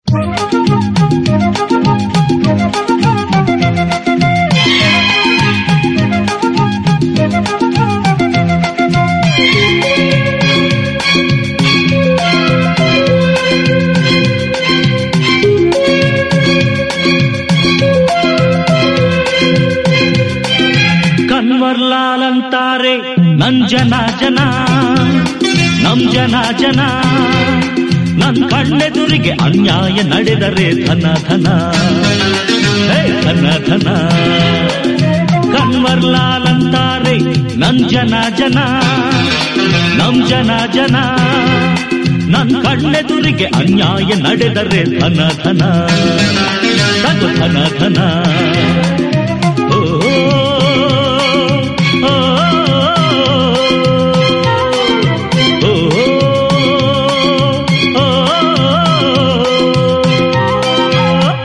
ಕನ್ವರ್ಲಾಲ್ ಅಂತಾರೆ ನನ್ ಜನ ಜನ ನಮ್ ಜನ ಜನ ನನ್ ಕಣ್ಣೆದುರಿಗೆ ಅನ್ಯಾಯ ನಡೆದರೆ ಧನ ಧನ ಹೇ ಧನ ಧನ ಕನ್ವರ್ಲಾಲ್ ಅಂತಾರೆ ನನ್ ಜನ ಜನ ನಮ್ ಜನ ಜನ ನನ್ ಕಣ್ಣೆದುರಿಗೆ ಅನ್ಯಾಯ ನಡೆದರೆ ಧನ ಧನ ತಗು ಧನ ಧನ ಓ, ಓ, ಓ, ಓ, ಓ.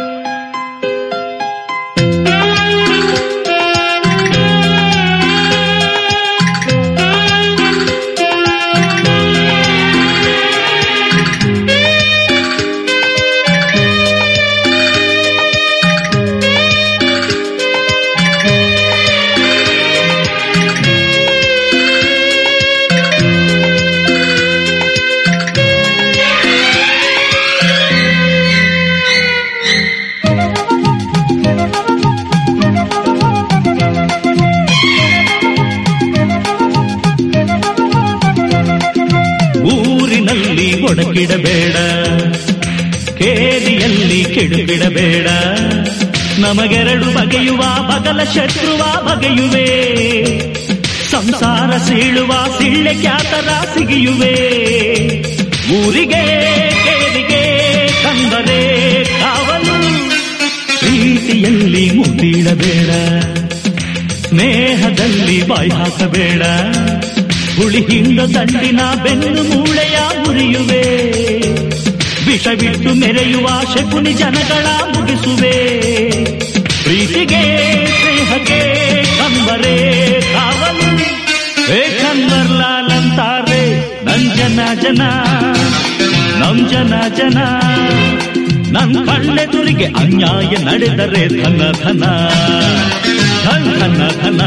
ಊರಿನಲ್ಲಿ ಒಡಕಿಡಬೇಡ ಕೇರಿಯಲ್ಲಿ ಕೆಡುಕಿಡಬೇಡ ನಮಗೆರಡು ಬಗೆಯುವ ಬಗಲ ಶತ್ರುವ ಬಗೆಯುವೆ ಸಂಸಾರ ಸೀಳುವ ಸಿಳ್ಳೆ ಖ್ಯಾತರ ಸಿಗಿಯುವೆ ಊರಿಗೆ ಕೇರಿಗೆ ಕಂದರೆ ಕಾವಲು ಪ್ರೀತಿಯಲ್ಲಿ ಮುಟ್ಟಿಡಬೇಡ ಸ್ನೇಹದಲ್ಲಿ ಬಾಯಿ ಹಾಕಬೇಡ ಹುಳಿ ಹಿಂಡ ದಂಡಿನ ಬೆನ್ನು ಮೂಳೆಯ ಮುರಿಯುವೆ ವಿಷ ಬಿಟ್ಟು ಮೆರೆಯುವ ಶಕುನಿ ಜನಗಳ ಮುಗಿಸುವೆ ಪ್ರೀತಿಗೆ ಸ್ನೇಹಕ್ಕೆ ಕಂಬರೆ ಕಾವಲು ಏ ಕನ್ವರ್ಲಾಲ್ ಅಂತಾರೆ ನನ್ ಜನ ಜನ ನಮ್ ಜನ ಜನ ನನ್ ಕಣ್ಣೆದುರಿಗೆ ಅನ್ಯಾಯ ನಡೆದರೆ ಧನ ಧನ ಧನ್ ಧನ ಧನ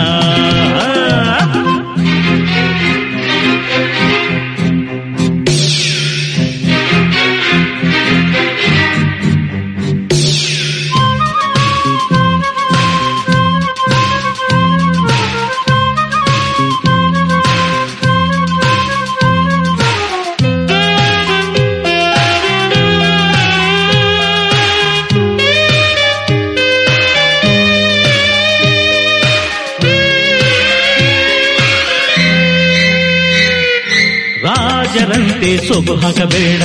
ರಾಜರಂತೆ ಸೊಗು ಹಾಕಬೇಡ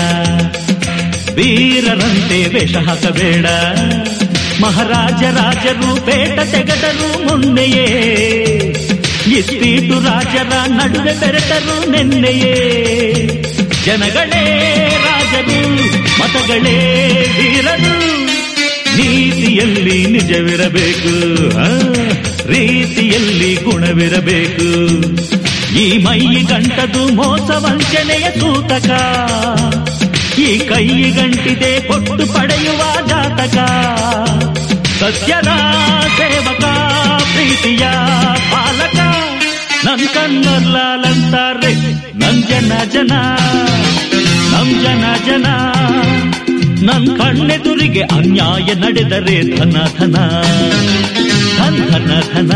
ವೀರರಂತೆ ವೇಷ ಹಾಕಬೇಡ ಮಹಾರಾಜ ರಾಜರು ಬೇಟ ತೆಗೆದರು ಮೊನ್ನೆಯೇ ಇಸ್ಪೀಟು ರಾಜರ ನಡುವೆ ಬೆರೆತರು ನೆನ್ನೆಯೇ ಜನಗಳೇ ರಾಜರು ಮತಗಳೇ ವೀರರು ನೀತಿಯಲ್ಲಿ ನಿಜವಿರಬೇಕು ಆ, ರೀತಿಯಲ್ಲಿ ಗುಣವಿರಬೇಕು ಈ ಮೈ ಗಂಟದು ಮೋಸ ವಂಚನೆಯ ಸೂತಕ ಈ ಕೈ ಗಂಟಿದೆ ಕೊಟ್ಟು ಪಡೆಯುವ ಜಾತಕ ಸತ್ಯದ ಸೇವಕ ಪ್ರೀತಿಯ ಪಾಲಕ ನನ್ ಕಣ್ಣಲ್ಲಾಲಂತಾರೆ ನನ್ ಜನ ಜನ ನಮ್ ಜನ ಜನ ನನ್ ಕಣ್ಣೆದುರಿಗೆ ಅನ್ಯಾಯ ನಡೆದರೆ ಧನ ಧನ ಧನ್ ಧನ ಧನ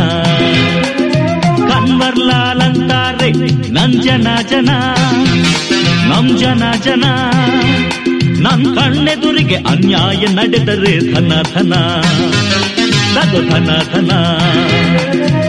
ಕನ್ವರ್ಲಾಲ್ ಅಂತಾರೆ ನನ್ ಜನ ಜನ ನಮ್ ಜನ ಜನ ನನ್ ಕಣ್ಣೆದುರಿಗೆ ಅನ್ಯಾಯ ನಡೆದರೆ ಧನ ಧನ ತಗೋ ಧನ ಧನ